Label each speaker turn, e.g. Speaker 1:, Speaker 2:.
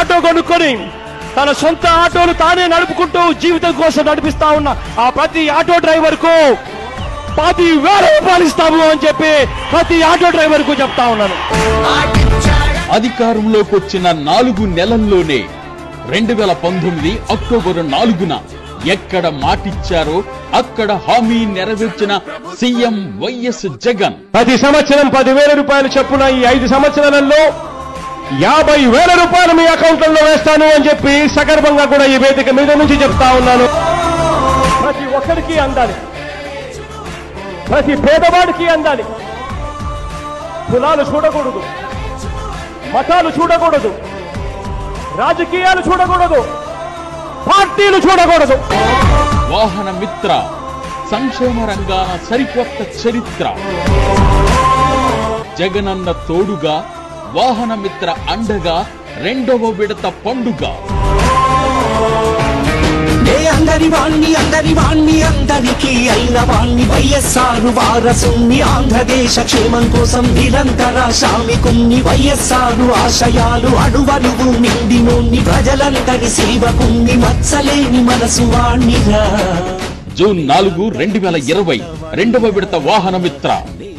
Speaker 1: auto కొనుక్కొని తన సొంత ఆటోలు తానే నడుపుకుంటూ జీవితం కోసం నడిపిస్తా ఉన్న ఆ ప్రతి ఆటో డ్రైవర్ కు పది వేల రూపాయలు ఇస్తాము అని చెప్పి ప్రతి ఆటో డ్రైవర్ కు చెప్తా ఉన్నాను
Speaker 2: అధికారంలోకి వచ్చిన నాలుగు నెలల్లోనే రెండు వేల పంతొమ్మిది అక్టోబర్ నాలుగున ఎక్కడ మాటిచ్చారో అక్కడ హామీ నెరవేర్చిన సీఎం వైఎస్ జగన్
Speaker 1: ప్రతి సంవత్సరం పదివేల రూపాయలు చొప్పున ఈ ఐదు సంవత్సరాలలో యాభై వేల రూపాయలు మీ అకౌంట్లలో వేస్తాను అని చెప్పి సగర్భంగా కూడా ఈ వేదిక మీద నుంచి చెప్తా ఉన్నాను ప్రతి ఒక్కరికి అందాలి ప్రతి పేదవాడికి అందాలి కులాలు చూడకూడదు మతాలు చూడకూడదు రాజకీయాలు చూడకూడదు పార్టీలు చూడకూడదు
Speaker 2: వాహన మిత్ర సంక్షేమ రంగాన సరికొత్త చరిత్ర జగనన్న తోడుగా వాహన మిత్ర అండగా రెండవ విడత పండుగ
Speaker 3: నే అందరి వాణ్ణి అందరి వాణ్ణి అందరికీ అయిన వాణ్ణి వైఎస్ఆర్ వారసుని ఆంధ్రదేశ క్షేమం కోసం నిరంతర శ్రామికుణ్ణి వైఎస్ఆర్ ఆశయాలు అడువడుగు నిండి నోన్ని ప్రజలందరి సేవకుణ్ణి మత్సలేని మనసు వాణ్ణిరా
Speaker 2: జూన్ నాలుగు రెండు వేల ఇరవై రెండవ విడత వాహన మిత్ర